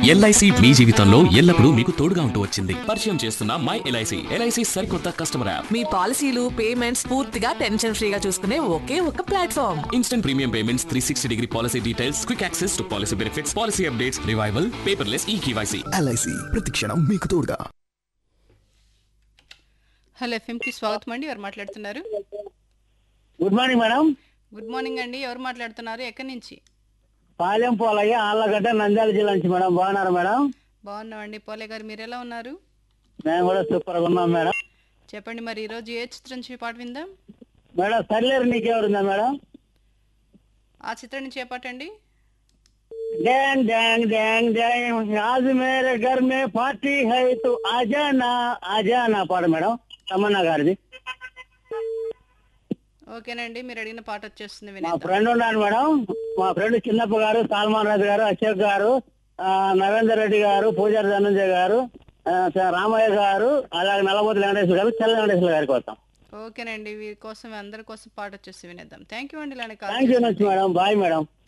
LIC మీ జీవితంలో ఎల్లప్పుడూ మీకు తోడుగా ఉంటూ వచ్చింది పరిచయం చేస్తున్న మై ఎల్ఐసి ఎల్ఐసి సరికొత్త కస్టమర్ యాప్ మీ పాలసీలు పేమెంట్స్ పూర్తిగా టెన్షన్ ఫ్రీగా చూసుకునే ఒకే ఒక platform instant premium payments three sixty degree policy details quick access to policy benefits policy updates revival paperless e KYC LIC ప్రతిక్షణం మీకు తోడుగా హలో ఎఫ్ఎంకి స్వాగతం అండి ఎవరు మాట్లాడుతున్నారు good morning madam good morning అండి ఎవరు మాట్లాడుతున్నారు ఎక్కడి నుంచి పాలెం పోలయ్య ఆళ్ళగడ్డ నంద్యాల జిల్లా నుంచి మేడం బాగున్నారు మేడం బాగున్నామండి పోలే గారు మీరు ఎలా ఉన్నారు మేము కూడా సూపర్ గా ఉన్నాం మేడం చెప్పండి మరి ఈరోజు ఏ చిత్రం నుంచి పాట విందాం మేడం సర్లేరు నీకెవరుందా మేడం ఆ చిత్రం నుంచి ఏ పాట అండి డ్యాంగ్ డ్యాంగ్ డ్యాంగ్ డ్యాంగ్ आज मेरे घर में पार्टी है तो आजा ना आजा నా పాట మేడం తమన్నా గారిది ఓకేనండి మీరు అడిగిన పాట వచ్చేస్తుంది మా వినేద్దాం ఫ్రెండ్ ఉన్నాడు మేడం మా ఫ్రెండ్ చిన్నప్ప గారు సల్మాన్ రాజు గారు అశోక్ గారు ఆ, నరేందర్ రెడ్డి గారు పూజారి ధనంజయ గారు ఆ, రామయ్య గారు అలాగే నల్లబోతు వెంకటేశ్వర గారు చెల్ల వెంకటేశ్వర గారికి వస్తాం ఓకేనండి వీరి కోసం అందరి కోసం పాట వచ్చేసి వినేద్దాం థ్యాంక్ యూ అండి ఇలానే thank you call much madam bye madam